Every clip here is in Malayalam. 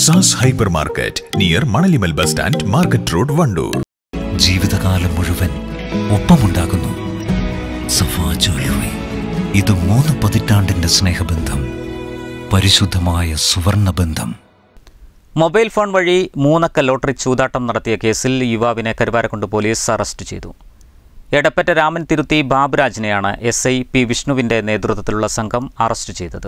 സാസ് hyper market near Manalimal bus stand market road Wandoor ജീവിതകാലം മുഴുവൻ ഒപ്പമുണ്ടാകുന്നു സഫാ ജ്വല്ലറി ഇത് മൂന്ന് പതിറ്റാണ്ടിന്റെ സ്നേഹബന്ധം പരിശുദ്ധമായ സുവർണബന്ധം മൊബൈൽ ഫോൺ വഴി മൂന്നക്ക ലോട്ടറി ചൂതാട്ടം നടത്തിയ കേസിൽ യുവാവിനെ കരുവാരക്കുണ്ട് പോലീസ് അറസ്റ്റ് ചെയ്തു എടപ്പറ്റ രാമൻ തിരുത്തി ബാബുരാജിനെയാണ് എസ് ഐ പി വിഷ്ണുവിന്റെ നേതൃത്വത്തിലുള്ള സംഘം അറസ്റ്റ് ചെയ്തത്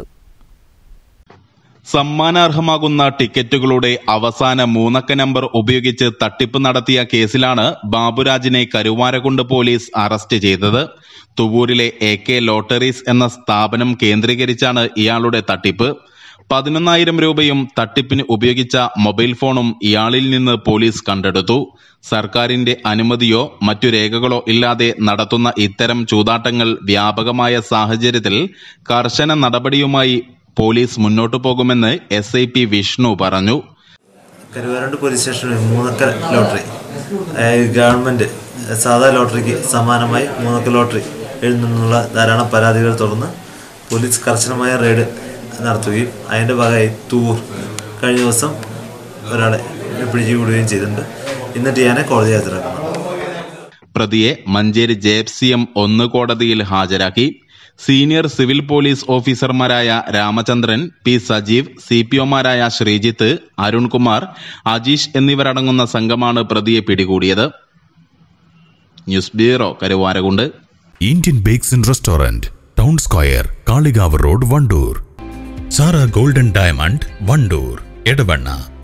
സമ്മാനാർഹമാകുന്ന ടിക്കറ്റുകളുടെ അവസാന മൂന്നക്ക നമ്പർ ഉപയോഗിച്ച് തട്ടിപ്പ് നടത്തിയ കേസിലാണ് ബാബുരാജിനെ കരുവാരക്കുണ്ട് പോലീസ് അറസ്റ്റ് ചെയ്തത് തുവൂരിലെ എ കെ ലോട്ടറീസ് എന്ന സ്ഥാപനം കേന്ദ്രീകരിച്ചാണ് ഇയാളുടെ തട്ടിപ്പ് പതിനൊന്നായിരം രൂപയും തട്ടിപ്പിന് ഉപയോഗിച്ച മൊബൈൽ ഫോണും ഇയാളിൽ നിന്ന് പോലീസ് കണ്ടെടുത്തു സർക്കാരിന്റെ അനുമതിയോ മറ്റു രേഖകളോ ഇല്ലാതെ നടത്തുന്ന ഇത്തരം ചൂതാട്ടങ്ങൾ വ്യാപകമായ സാഹചര്യത്തിൽ കർശന നടപടിയുമായി പോലീസ് മുന്നോട്ടു പോകുമെന്ന് എസ് ഐ പി വിഷ്ണു പറഞ്ഞു കരുവാരണ്ട് പോലീസ് സ്റ്റേഷനിൽ മൂന്നക്ക ലോട്ടറി അതായത് ഗവൺമെൻറ് സാധാ ലോട്ടറിക്ക് സമാനമായി മൂന്നക്ക ലോട്ടറി എഴുതുന്നുള്ള ധാരാളം പരാതികൾ തുടർന്ന് പോലീസ് കർശനമായ റെയ്ഡ് നടത്തുകയും അതിൻ്റെ ഭാഗമായി തൂർ കഴിഞ്ഞ ദിവസം ഒരാളെ പിടിച്ചുകൂടുകയും ചെയ്തിട്ടുണ്ട് എന്നിട്ട് ഞാൻ കോടതി ഹാജരാക്കുന്നു പ്രതിയെ Manjeri J F C M ഒന്ന് കോടതിയിൽ ഹാജരാക്കി സീനിയർ സിവിൽ പോലീസ് ഓഫീസർമാരായ Ramachandran P Sajeev C P ഒമാരായ ശ്രീജിത്ത് അരുൺകുമാർ അജീഷ് എന്നിവരടങ്ങുന്ന സംഘമാണ് പ്രതിയെ പിടികൂടിയത് news bureau Karuvarakundu Indian bakes and restaurant town square Kalikavu road Wandoor Sara golden diamond Wandoor Edavanna